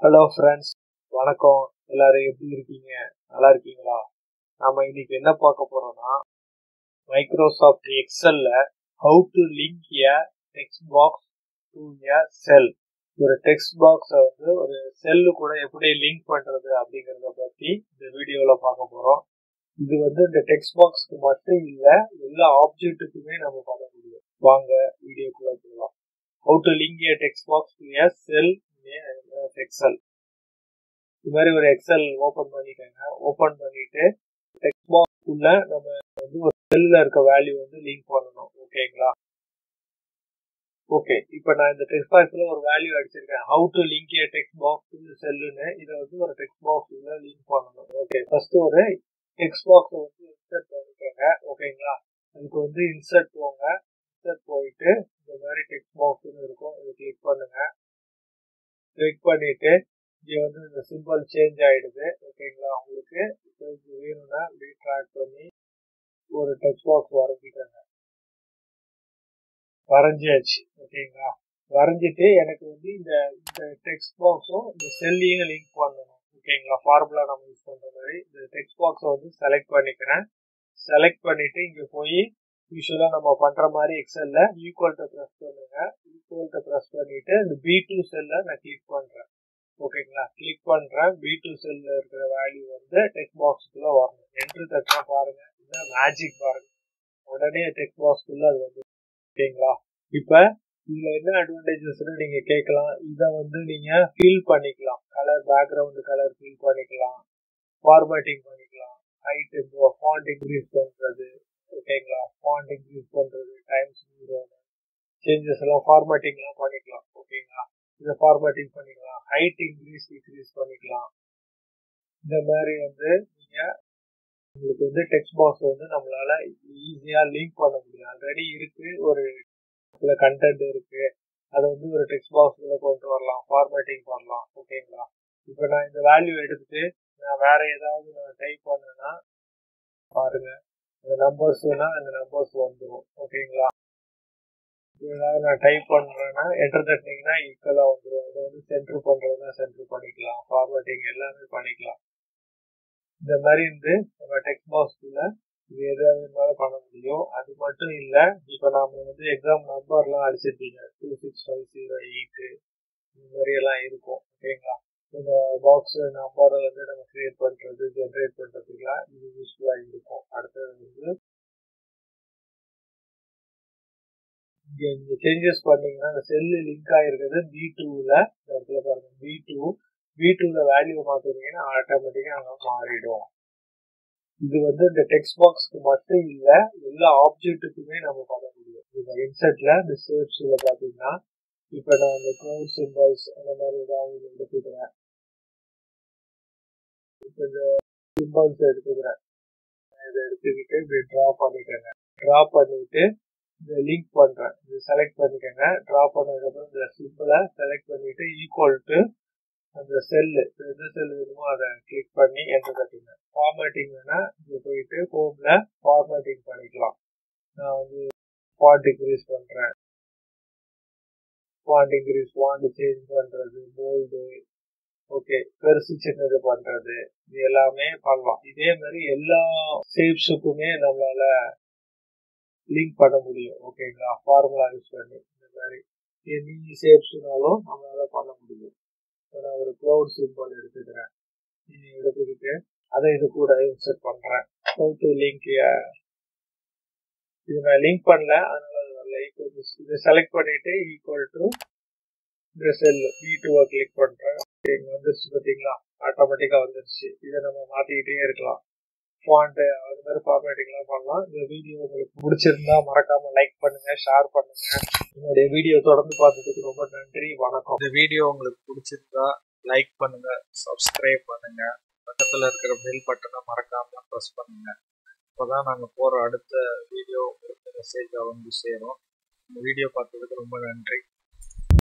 hello friends வணக்கம் எல்லாரும் எப்படி இருக்கீங்க நல்லா இருக்கீங்களா நாம இன்னைக்கு என்ன பார்க்க போறோம்னா மைக்ரோசாஃப்ட் எக்ஸல்ல how to link a text box to a cell ஒரு டெக்ஸ்ட் பாக்ஸை வந்து ஒரு செல்லு கூட எப்படி லிங்க் பண்றது அப்படிங்கறத பத்தி இந்த வீடியோல பார்க்க போறோம் இது வந்து இந்த டெக்ஸ்ட் பாக்ஸ்க்கு மட்டும் இல்ல எல்லா ஆப்ஜெக்ட்டுக்குமே நம்ம பண்ண முடியும் வாங்க வீடியோக்குள்ள போகலாம் how to link a text box to a cell Excel இது மாதிரி ஒரு எக்ஸல் ஓபன் பண்ணிக்கோங்க ஓபன் பண்ணிட்டு டெக்ஸ்ட் பாக்ஸ் உள்ள நம்ம வந்து ஒரு செல்ல இருக்க வேல்யூ வந்து லிங்க் பண்ணணும் ஓகேங்களா ஓகே இப்போ நான் இந்த டெக்ஸ்ட் பாக்ஸ்ல ஒரு வேல்யூ அடிச்சிருக்கேன் how to link a text box செல்லுன்னு இதை வந்து ஒரு டெக்ஸ்ட் பாக்ஸ் உள்ள லிங்க் பண்ணணும் ஓகே ஃபர்ஸ்ட் ஒரு டெக்ஸ்ட் பாக்ஸ் வந்து இன்சர்ட் பண்ணிக்கோங்க ஓகேங்களா அதுக்கு வந்து இன்சர்ட் போங்க இன்சர்ட் போயிட்டு இந்த மாதிரி டெக்ஸ்ட் பாக்ஸ்னு இருக்கும் இதை கிளிக் பண்ணுங்க கிளிக் பண்ணிட்டு இங்க வந்து இந்த சிம்பிள் சேஞ்ச் ஆயிடுது ஓகேங்களா உங்களுக்கு இப்போ இது வேணும்னா அப்படியே ட்ராக் பண்ணி ஒரு டெக்ஸ்ட் பாக்ஸ் வரைஞ்சிக்கோங்க வரைஞ்சியாச்சு ஓகேங்களா வரைஞ்சிட்டு எனக்கு வந்து இந்த இந்த டெக்ஸ்ட் பாக்ஸும் இந்த செல்லையும் லிங்க் பண்ணணும் ஓகேங்களா ஃபார்முலா நம்ம யூஸ் பண்ற மாதிரி இந்த டெக்ஸ்ட் பாக்ஸை வந்து செலக்ட் பண்ணிக்கிறேன் செலக்ட் பண்ணிட்டு இங்க போய் யூஸ்வலா நம்ம பண்ற மாதிரி எக்ஸல்ல ஈக்குவல் டு ப்ரெஸ் பண்ணுங்க ஈக்குவல் டு ப்ரெஸ் பண்ணிட்டு இந்த பி டூ செல்ல நான் கிளிக் பண்றேன் ஓகேங்களா கிளிக் பண்றேன் பி டூ செல்ல இருக்கிற வேல்யூ வந்து டெக்ஸ்ட் பாக்ஸுக்குள்ள வரணும் என்ட்ரு தட்டினா பாருங்க இந்த மேஜிக் பாருங்க உடனே டெக்ஸ்ட் பாக்ஸ்க்குள்ள அது வந்து ஓகேங்களா இப்ப இதுல என்ன அட்வான்டேஜஸ்னு நீங்க கேட்கலாம் இதை வந்து நீங்க ஃபில் பண்ணிக்கலாம் கலர் பேக்ரவுண்ட் கலர் ஃபில் பண்ணிக்கலாம் ஃபார்மேட்டிங் பண்ணிக்கலாம் ஹைட் ஃபாண்ட் இன்க்ரீஸ் பண்றது ஓகேங்களா ஃபாண்ட் இன்க்ரீஸ் பண்றது டைம்ஸ் சேஞ்சஸ் எல்லாம் ஃபார்மேட்டிங்லாம் பண்ணிக்கலாம் ஓகேங்களா இதை ஃபார்மேட்டிங் பண்ணிக்கலாம் ஹைட் இன்க்ரீஸ் டிக்ரீஸ் பண்ணிக்கலாம் இந்த மாதிரி வந்து நீங்க உங்களுக்கு வந்து டெக்ஸ்ட் பாக்ஸ் வந்து நம்மளால ஈஸியா லிங்க் பண்ண முடியும் ஆல்ரெடி இருக்கு ஒரு சில கண்டென்ட் இருக்கு அதை வந்து ஒரு டெக்ஸ்ட் பாக்ஸ்ல கொண்டு வரலாம் ஃபார்மேட்டிங் பண்ணலாம் ஓகேங்களா இப்போ நான் இந்த வேல்யூ எடுத்துட்டு நான் வேற ஏதாவது நான் டைப் பண்ணேன்னா பாருங்க இந்த நம்பர்ஸ் வேணா அந்த நம்பர்ஸ் வந்துடும் ஓகேங்களா ஏதாவது நான் டைப் பண்றேன்னா என்டர் தட்டினீங்கன்னா ஈக்குவலா வந்துடும் இதை வந்து சென்டர் பண்றதுனா சென்டர் பண்ணிக்கலாம் ஃபார்மேட்டிங் எல்லாமே பண்ணிக்கலாம் இந்த மாதிரி வந்து நம்ம டெக்ஸ்ட் பாக்ஸ்ல இது எதாவது இருந்தாலும் பண்ண முடியும் அது மட்டும் இல்ல இப்ப நாம வந்து எக்ஸாம் நம்பர்லாம் அடிச்சிருப்பீங்க two six five zero eight இந்த மாதிரி எல்லாம் இருக்கும் ஓகேங்களா இந்த பாக்ஸ் நம்பரை வந்து நம்ம கிரியேட் பண்றது ஜென்ரேட் பண்றதுக்குலாம் இது யூஸ்ஃபுல்லா இருக்கும் அடுத்தது வந்து இங்க நீங்க சேஞ்சஸ் பண்ணீங்கன்னா இந்த செல்லு லிங்க் ஆயிருக்கிறது பி டூல இந்த இடத்துல பாருங்க பி டூ பி டூல வேல்யூ மாத்துனீங்கன்னா ஆட்டோமேட்டிக்கா அங்க மாறிடும் இது வந்து இந்த டெக்ஸ்ட் பாக்ஸ்க்கு மட்டும் இல்ல எல்லா ஆப்ஜெக்ட்டுக்குமே நம்ம பண்ண முடியும் இந்த இன்செர்ட்ல இந்த ஷேப்ஸ்ல பாத்தீங்கன்னா இப்ப நான் இந்த க்ளவுட் சிம்பிள்ஸ் அந்த மாதிரி ஏதாவது எடுத்துக்கிறேன் இப்ப இந்த சிம்பிள்ஸ் எடுத்துக்கிறேன் இதை எடுத்துக்கிட்டு இப்படி ட்ரா பண்ணிக்கோங்க ட்ரா பண்ணிட்டு இந்த லிங்க் பண்றேன் இது செலக்ட் பண்ணிக்கோங்க ட்ரா பண்ணதுக்கப்புறம் இந்த சிம்பிளை செலக்ட் பண்ணிட்டு ஈக்குவல் டு அந்த செல்லு எந்த செல் வேணுமோ அதை கிளிக் பண்ணி என்டர் தட்டுங்க ஃபார்மேட்டிங் வேணா இங்க போயிட்டு ஹோம்ல ஃபார்மேட்டிங் பண்ணிக்கலாம் நான் வந்து ஃபாண்ட் இன்க்ரீஸ் பண்றேன் ஃபாண்ட் இன்க்ரீஸ் ஃபாண்ட் சேஞ்ச் பண்றது போல்டு ஓகே பெருசு சின்னது பண்றது இது எல்லாமே பண்ணலாம் இதே மாதிரி எல்லா ஷேப்ஸுக்குமே நம்மளால லிங்க் பண்ண முடியும் ஓகேங்களா ஃபார்முலா யூஸ் பண்ணி இந்த மாதிரி எனி ஷேப்ஸ்னாலும் நம்மளால பண்ண முடியும் நான் ஒரு க்ளவுட் சிம்பிள் எடுத்துக்கிறேன் எடுத்துக்கிட்டு அதை இது கூட இன்சர்ட் பண்றேன் ஹவு டு லிங்க் இது நான் லிங்க் பண்ணல அதனால அது வரல ஈக்குவல் இதை செலக்ட் பண்ணிட்டு ஈக்குவல் டு இந்த செல் பி டூவை கிளிக் பண்றேன் இங்க வந்துருச்சு பார்த்தீங்களா ஆட்டோமேட்டிக்கா வந்துருச்சு இதை நம்ம மாத்திக்கிட்டே இருக்கலாம் ஃபாண்ட் அது மாதிரி ஃபார்மேட்டிங்லாம் பண்ணலாம் இந்த வீடியோ உங்களுக்கு பிடிச்சிருந்தா மறக்காம லைக் பண்ணுங்க ஷேர் பண்ணுங்க என்னுடைய வீடியோ தொடர்ந்து பார்த்ததுக்கு ரொம்ப நன்றி வணக்கம் இந்த வீடியோ உங்களுக்கு பிடிச்சிருந்தா லைக் பண்ணுங்க சப்ஸ்கிரைப் பண்ணுங்க பக்கத்துல இருக்கிற பெல் பட்டனை மறக்காம ப்ரெஸ் பண்ணுங்க அப்போதான் நாங்க போற அடுத்த வீடியோ உங்களுக்கு மெசேஜ் வந்து சேரும் இந்த வீடியோ பார்த்ததுக்கு ரொம்ப நன்றி